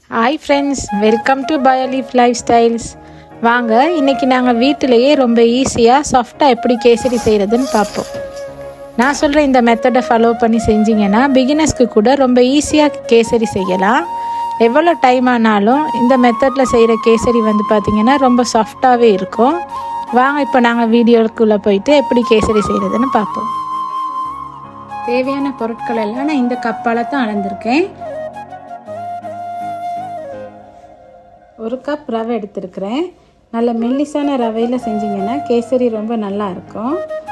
hi friends welcome to bioleaf lifestyles வாங்க இன்றைக்கி நாங்கள் வீட்டிலையே ரொம்ப ஈஸியாக சாஃப்டாக எப்படி கேசரி செய்கிறதுன்னு பார்ப்போம் நான் சொல்கிற இந்த மெத்தடை ஃபாலோ பண்ணி செஞ்சீங்கன்னா பிகினர்ஸ்க்கு கூட ரொம்ப ஈஸியாக கேசரி செய்யலாம் எவ்வளோ டைம் ஆனாலும் இந்த மெத்தடில் செய்கிற கேசரி வந்து பார்த்திங்கன்னா ரொம்ப சாஃப்டாகவே இருக்கும் வாங்க இப்போ நாங்கள் வீடியோக்குள்ளே போயிட்டு எப்படி கேசரி செய்கிறதுன்னு பார்ப்போம் தேவையான பொருட்கள் எல்லாம் நான் இந்த கப்பால் தான் அளந்திருக்கேன் ஒரு கப் ரவை எடுத்திருக்கிறேன் நல்ல மெல்லிசான ரவையில் செஞ்சிங்கன்னா கேசரி ரொம்ப நல்லா இருக்கும்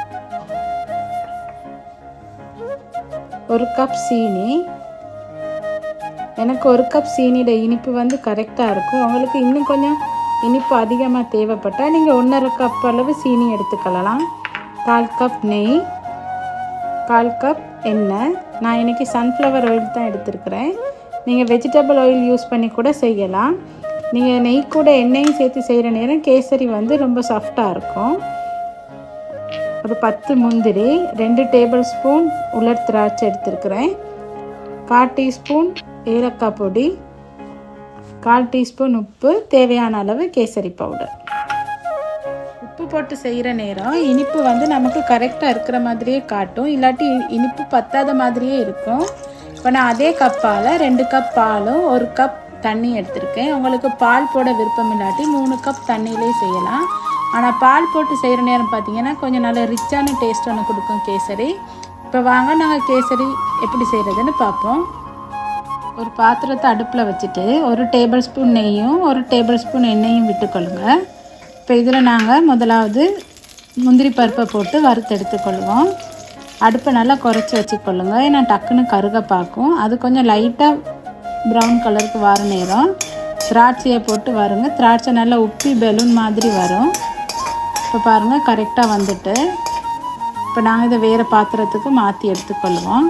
ஒரு கப் சீனி எனக்கு ஒரு கப் சீனியோட இனிப்பு வந்து கரெக்டாக இருக்கும் உங்களுக்கு இன்னும் கொஞ்சம் இனிப்பு அதிகமாக தேவைப்பட்டால் நீங்கள் ஒன்றரை கப் அளவு சீனி எடுத்துக்கலாம் கால் கப் நெய் கால் கப் எண்ணெய் நான் இன்றைக்கி சன்ஃப்ளவர் ஆயில் தான் எடுத்திருக்கிறேன் நீங்கள் வெஜிடபிள் ஆயில் யூஸ் பண்ணி கூட செய்யலாம் நீங்கள் நெய் கூட எண்ணெயும் சேர்த்து செய்கிற நேரம் கேசரி வந்து ரொம்ப சாஃப்டாக இருக்கும் ஒரு பத்து முந்திரி ரெண்டு டேபிள் ஸ்பூன் உலர் திராட்சை எடுத்துருக்கிறேன் கால் டீஸ்பூன் ஏலக்காய் பொடி கால் டீஸ்பூன் உப்பு தேவையான அளவு கேசரி பவுடர் உப்பு போட்டு செய்கிற நேரம் இனிப்பு வந்து நமக்கு கரெக்டாக இருக்கிற மாதிரியே காட்டும் இல்லாட்டி இனிப்பு பத்தாத மாதிரியே இருக்கும் இப்போ நான் அதே கப்பால் ரெண்டு கப் பாலும் ஒரு கப் தண்ணி எடுத்திருக்கேன் உங்களுக்கு பால் போட விருப்பம் இல்லாட்டி மூணு கப் தண்ணியிலே செய்யலாம் ஆனால் பால் போட்டு செய்கிற நேரம் பார்த்தீங்கன்னா கொஞ்சம் நல்ல ரிச்சான டேஸ்ட் ஒன்று கொடுக்கும் கேசரி இப்போ வாங்க நாங்கள் கேசரி எப்படி செய்கிறதுன்னு பார்ப்போம் ஒரு பாத்திரத்தை அடுப்பில் வச்சுட்டு ஒரு டேபிள் ஸ்பூன் நெய்யும் ஒரு டேபிள் ஸ்பூன் எண்ணெயும் விட்டுக்கொள்ளுங்க இப்போ இதில் நாங்கள் முதலாவது முந்திரி பருப்பை போட்டு வறுத்து எடுத்துக்கொள்வோம் அடுப்பை நல்லா குறைச்சி வச்சுக்கொள்ளுங்க ஏன்னா டக்குன்னு கருக பார்க்கும் அது கொஞ்சம் லைட்டாக ப்ரௌன் கலருக்கு வர நேரம் திராட்சையை போட்டு வருங்க திராட்சை நல்லா உப்பி பெலூன் மாதிரி வரும் இப்போ பாருங்கள் கரெக்டாக வந்துட்டு இப்போ நாங்கள் இதை வேறு பாத்திரத்துக்கு மாற்றி எடுத்துக்கொள்வோம்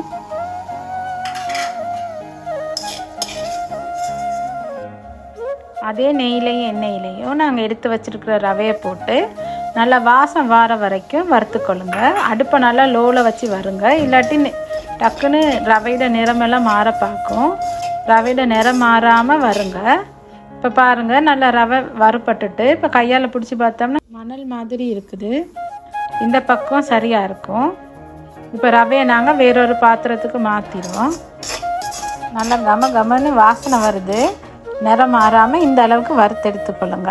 அதே நெய்லையும் எண்ணெயிலையும் நாங்கள் எடுத்து வச்சுருக்கிற ரவையை போட்டு நல்லா வாசம் வார வரைக்கும் வறுத்துக்கொள்ளுங்க அடுப்பை நல்லா லோவில் வச்சு வருங்க இல்லாட்டி டக்குன்னு ரவையோட நிறமெல்லாம் மாற பார்க்கும் ரவையோட நிறம் மாறாமல் வருங்க இப்போ பாருங்கள் நல்லா ரவை வறுப்பட்டுட்டு இப்போ கையால் பிடிச்சி பார்த்தோம்னா மணல் மாதிரி இருக்குது இந்த பக்கம் சரியாக இருக்கும் இப்போ ரவையை நாங்கள் வேறொரு பாத்திரத்துக்கு மாற்றிடுவோம் நல்லா கம கமன்னு வாசனை வருது நிறம் மாறாமல் இந்த அளவுக்கு வறுத்து எடுத்துக்கொள்ளுங்க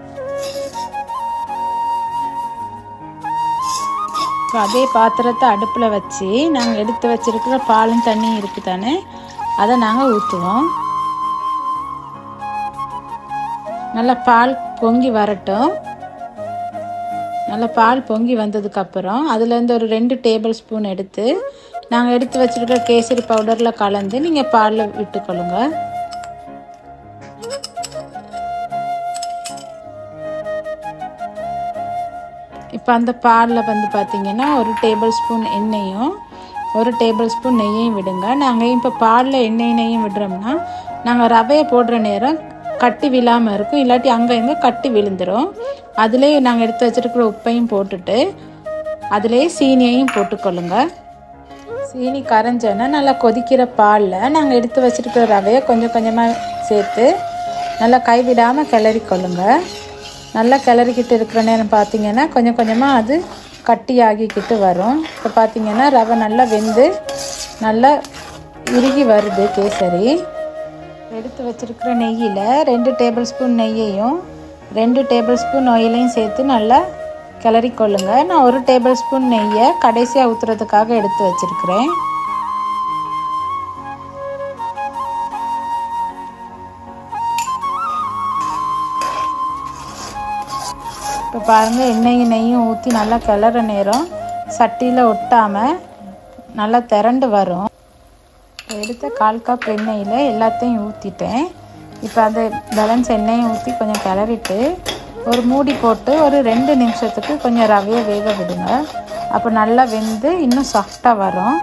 இப்போ அதே பாத்திரத்தை அடுப்பில் வச்சு நாங்கள் எடுத்து வச்சுருக்கிற பாலும் தண்ணியும் இருக்குது தானே அதை நாங்கள் ஊற்றுவோம் நல்லா பால் பொங்கி வரட்டும் நல்லா பால் பொங்கி வந்ததுக்கப்புறம் அதுலேருந்து ஒரு ரெண்டு டேபிள் ஸ்பூன் எடுத்து நாங்கள் எடுத்து வச்சுருக்கிற கேசரி பவுடரில் கலந்து நீங்கள் பாலில் விட்டுக்கொள்ளுங்க இப்போ அந்த பாலில் வந்து பார்த்திங்கன்னா ஒரு டேபிள் ஸ்பூன் எண்ணெயும் ஒரு டேபிள் ஸ்பூன் நெய்யையும் விடுங்க நாங்கள் இப்போ பாலில் எண்ணெய் நெய்யும் விடுறோம்னா நாங்கள் ரவையை போடுற நேரம் கட்டி விழாமல் இருக்கும் இல்லாட்டி அங்கே இங்கே கட்டி விழுந்துடும் அதுலேயே நாங்கள் எடுத்து வச்சுருக்கிற உப்பையும் போட்டுட்டு அதுலேயே சீனியையும் போட்டுக்கொள்ளுங்க சீனி கரைஞ்சோன்னா நல்லா கொதிக்கிற பாலில் நாங்கள் எடுத்து வச்சுருக்கிற ரவையை கொஞ்சம் கொஞ்சமாக சேர்த்து நல்லா கைவிடாமல் கிளறி கொள்ளுங்க நல்லா கிளறிக்கிட்டு இருக்கிற நேரம் பார்த்தீங்கன்னா கொஞ்சம் கொஞ்சமாக அது கட்டி ஆகிக்கிட்டு வரும் இப்போ பார்த்தீங்கன்னா ரவை நல்லா வெந்து நல்லா இறுகி வருது கேசரி எடுத்து வச்சுருக்கிற நெய்யில் ரெண்டு டேபிள் ஸ்பூன் நெய்யையும் ரெண்டு டேபிள் ஸ்பூன் ஆயிலையும் சேர்த்து நல்லா கிளறி கொள்ளுங்க நான் ஒரு டேபிள் ஸ்பூன் நெய்யை கடைசியாக ஊற்றுறதுக்காக எடுத்து வச்சுருக்கிறேன் இப்போ பாருங்கள் எண்ணெயும் நெய்யும் ஊற்றி நல்லா கிளற நேரம் சட்டியில் ஒட்டாமல் நல்லா திரண்டு வரும் எடுத்த கால் கப் எண்ணெயில் எல்லாத்தையும் ஊற்றிட்டேன் இப்போ அந்த பேலன்ஸ் எண்ணெயும் ஊற்றி கொஞ்சம் கிளறிட்டு ஒரு மூடி போட்டு ஒரு ரெண்டு நிமிஷத்துக்கு கொஞ்சம் ரவையை வேக விடுங்க அப்போ நல்லா வெந்து இன்னும் சாஃப்டாக வரும்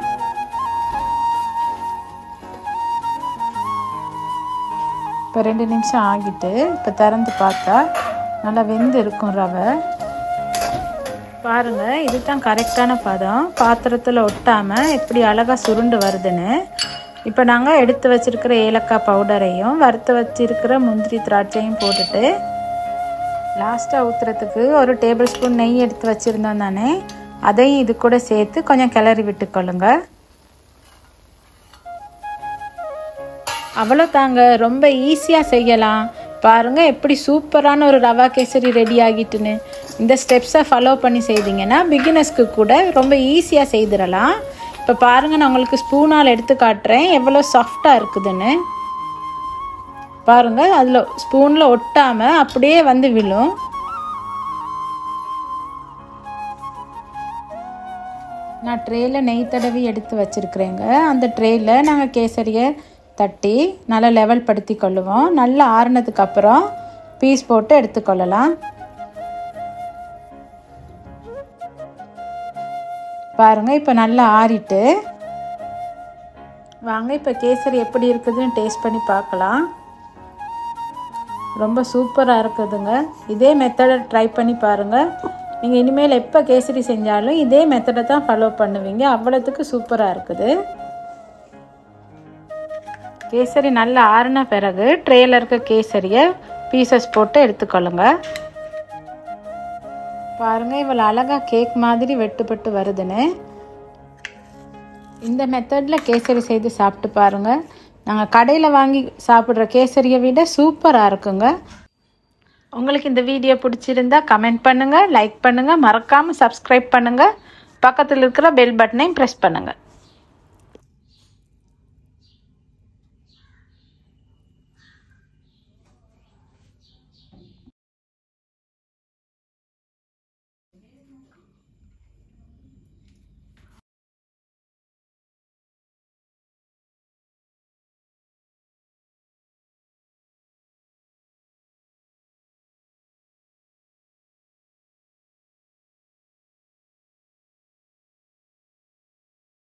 இப்போ ரெண்டு நிமிஷம் ஆகிட்டு இப்போ திறந்து பார்த்தா நல்லா வெந்து இருக்கும் ரவை பாருங்கள் இதுதான் கரெக்டான பதம் பாத்திரத்தில் ஒட்டாமல் எப்படி அழகாக சுருண்டு வருதுன்னு இப்போ நாங்கள் எடுத்து வச்சிருக்கிற ஏலக்காய் பவுடரையும் வறுத்து வச்சிருக்கிற முந்திரி திராட்சையும் போட்டுட்டு லாஸ்ட்டாக ஊற்றுறதுக்கு ஒரு டேபிள் ஸ்பூன் நெய் எடுத்து வச்சுருந்தோம் தானே அதையும் இது கூட சேர்த்து கொஞ்சம் கிளறி விட்டுக்கொள்ளுங்க அவ்வளோ தாங்க ரொம்ப ஈஸியாக செய்யலாம் பாருங்கள் எப்படி சூப்பரான ஒரு ரவா கேசரி ரெடி ஆகிட்டுன்னு இந்த ஸ்டெப்ஸை ஃபாலோ பண்ணி செய்தீங்கன்னா பிகினர்ஸ்க்கு கூட ரொம்ப ஈஸியாக செய்திடலாம் இப்போ பாருங்கள் நான் உங்களுக்கு ஸ்பூனால் எடுத்து காட்டுறேன் எவ்வளோ சாஃப்டாக இருக்குதுன்னு பாருங்கள் அதில் ஸ்பூனில் ஒட்டாமல் அப்படியே வந்து விழும் நான் ட்ரேயில் நெய் தடவி எடுத்து வச்சுருக்குறேங்க அந்த ட்ரேயில் நாங்கள் கேசரியை தட்டி நல்லா லெவல் படுத்தி கொள்ளுவோம் நல்லா ஆறுனதுக்கு அப்புறம் பீஸ் போட்டு எடுத்துக்கொள்ளலாம் பாருங்கள் இப்போ நல்லா ஆறிட்டு வாங்க இப்போ கேசரி எப்படி இருக்குதுன்னு டேஸ்ட் பண்ணி பார்க்கலாம் ரொம்ப சூப்பராக இருக்குதுங்க இதே மெத்தடை ட்ரை பண்ணி பாருங்கள் நீங்கள் இனிமேல் எப்போ கேசரி செஞ்சாலும் இதே மெத்தடை தான் ஃபாலோ பண்ணுவீங்க அவ்வளோத்துக்கு சூப்பராக இருக்குது கேசரி நல்லா ஆறின பிறகு ட்ரேயில் இருக்க கேசரியை பீசஸ் போட்டு எடுத்துக்கொள்ளுங்க பாருங்கள் இவ்வளோ அழகாக கேக் மாதிரி வெட்டுப்பட்டு வருதுன்னு இந்த மெத்தடில் கேசரி செய்து சாப்பிட்டு பாருங்கள் நாங்கள் கடையில் வாங்கி சாப்பிட்ற கேசரியை விட சூப்பராக இருக்குங்க உங்களுக்கு இந்த வீடியோ பிடிச்சிருந்தா கமெண்ட் பண்ணுங்கள் லைக் பண்ணுங்கள் மறக்காமல் சப்ஸ்கிரைப் பண்ணுங்கள் பக்கத்தில் இருக்கிற பெல் பட்டனையும் ப்ரெஸ் பண்ணுங்கள்